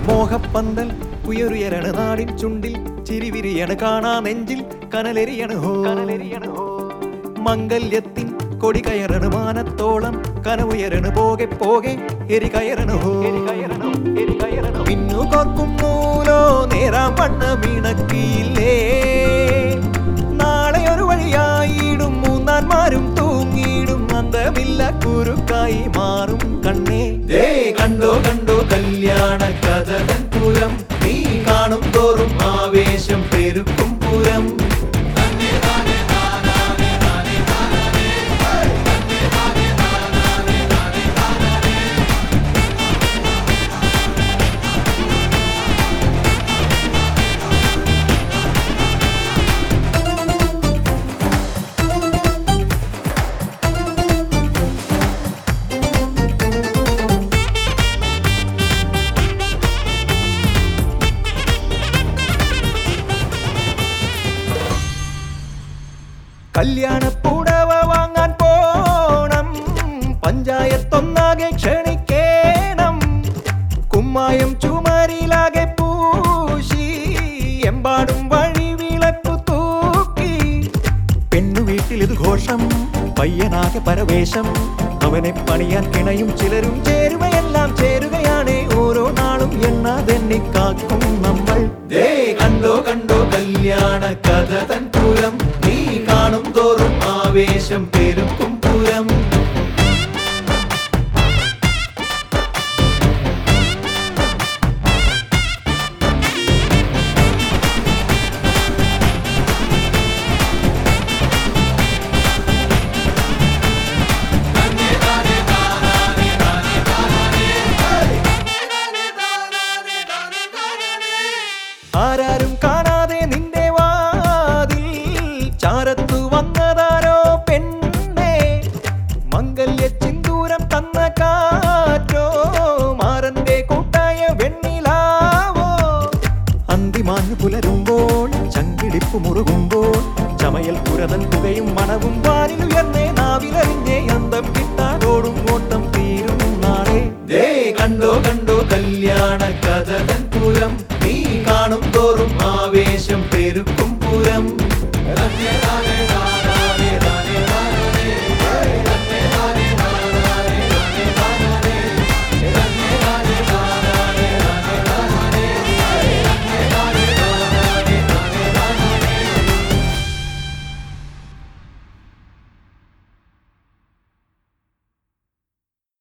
മോഹപ്പന്തൽ ഉയരുയരണ നാടിൻ ചുണ്ടിൽ ചിരിവിരിയണ കാണാ നെഞ്ചിൽ കനലെരിയണ ഹോ കനലെരിയണ ഹോ മംഗല്യത്തിൻ കൊടി കയറണ മാനത്തോളം കനവുയരണ പോകെ പോകെ എരി കയറണ ഹോ എരി കയറണ എരി കയറണ മിന്നു കോർക്കും നൂലോ നേരാം വണ്ണ വീണക്കിയില്ലേ നാളെ ഒരു വഴിയായിടും മൂന്നാന്മാരും തൂങ്ങിയിടും അന്തമില്ല കുരുക്കായി മാറും കണ്ണേ ദേ കണ്ടോ കണ്ടോ കല്യാണ കഥകൻ പുരം നീ കാണും തോറും ആവേശം പെരുക്കും പുരം കല്യാണ പൂടവ വാങ്ങാൻ പോണം പഞ്ചായത്തൊന്നാകെ ക്ഷണിക്കേണം കുമ്മായം ചുമരിലാകെ പൂശി എമ്പാടും വഴി വിളക്കു തൂക്കി പെണ്ണു വീട്ടിൽ ഇത് ഘോഷം പയ്യനാകെ പരവേശം അവനെ പണിയാൻ കിണയും ചിലരും ചേരുവയെല്ലാം ചേരുകയാണ് ഓരോ നാളും എണ്ണാതെന്നെ കാക്കും നമ്മൾ ദേ കണ്ടോ കണ്ടോ കല്യാണ കഥ തൻ പുരം നീ കാണും തോറും ആവേശം പെരുക്കും പുരം ആരാരും കാണാതെ നിന്റെ വാതിൽ ചാരത്തു വന്നതാരോ പെണ്ണേ മംഗല്യ ചിന്തൂരം തന്ന കാറ്റോ മാറന്റെ കൂട്ടായ വെണ്ണിലാവോ അന്തിമാഞ്ഞു പുലരുമ്പോൾ ചങ്കിടിപ്പ് മുറുകുമ്പോൾ ചമയൽ പുരതൻ പുകയും മണവും വാനിലുയർന്നേ നാവിലറിഞ്ഞേ അന്തം കിട്ടാതോടും ഓട്ടം തീരും നാളെ ദേ കണ്ടോ കണ്ടോ കല്യാണ കഥകൻ